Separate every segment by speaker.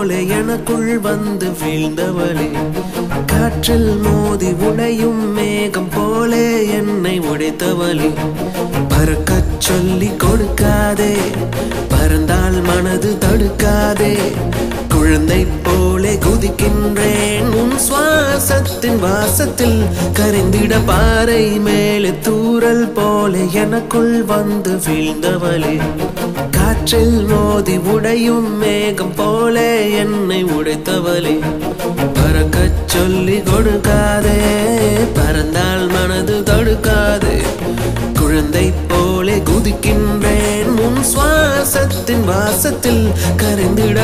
Speaker 1: போல எனக்குள் வந்து வீழ்ந்தவளே காற்றில் மோதி உடையும் மேகம் போல என்னை உடைத்தவளே பறக்கச் சொல்லி கொடுக்காதே பறந்தால் மனது தடுக்காதே குழந்தை போலே குதிக்கின்றேன் உன் சுவாசத்தின் வாசத்தில் கரைந்திட பாறை மேலே தூறல் போல எனக்குள் வந்து வீழ்ந்தவளே காற்றில் மோதி உடையும் மேகம் போல என்னை உடைத்தவளே பறக்கச் சொல்லி கொடுக்காதே பறந்தால் மனது தடுக்காதே குழந்தை போலே குதிக்கின்றேன் உன் சுவாசத்தின் வாசத்தில் கரைந்திட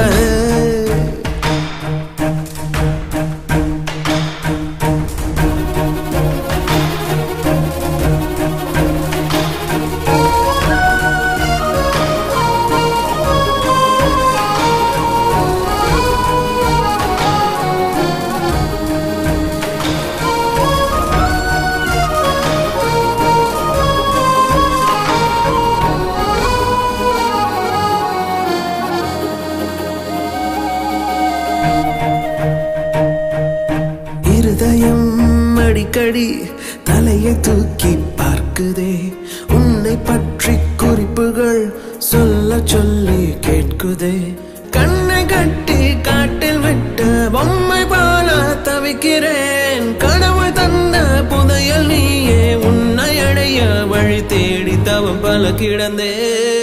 Speaker 1: இருதயம் அடிக்கடி தலையை தூக்கி பார்க்குதே உன்னை பற்றி குறிப்புகள் சொல்ல சொல்லி கேட்குதே கண்ணை கட்டி காட்டில் விட்ட பொம்மை போல தவிக்கிறேன் கடவுள் தந்த புதையல் நீயே உன்னை அடைய வழி தேடி தவம் பல கிடந்தே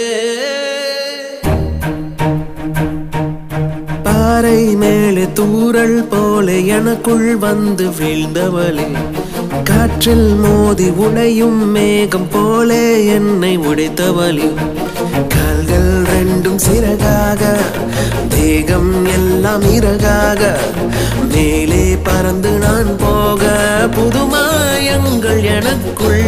Speaker 1: பாறை மேலே தூறல் போல எனக்குள் வந்து வீழ்ந்தவளே காற்றில் மோதி உடையும் மேகம் போல என்னை உடைத்தவளே கால்கள் ரெண்டும் சிறகாக தேகம் எல்லாம் இறகாக மேலே பறந்து நான் போக புதுமாயங்கள் எனக்குள்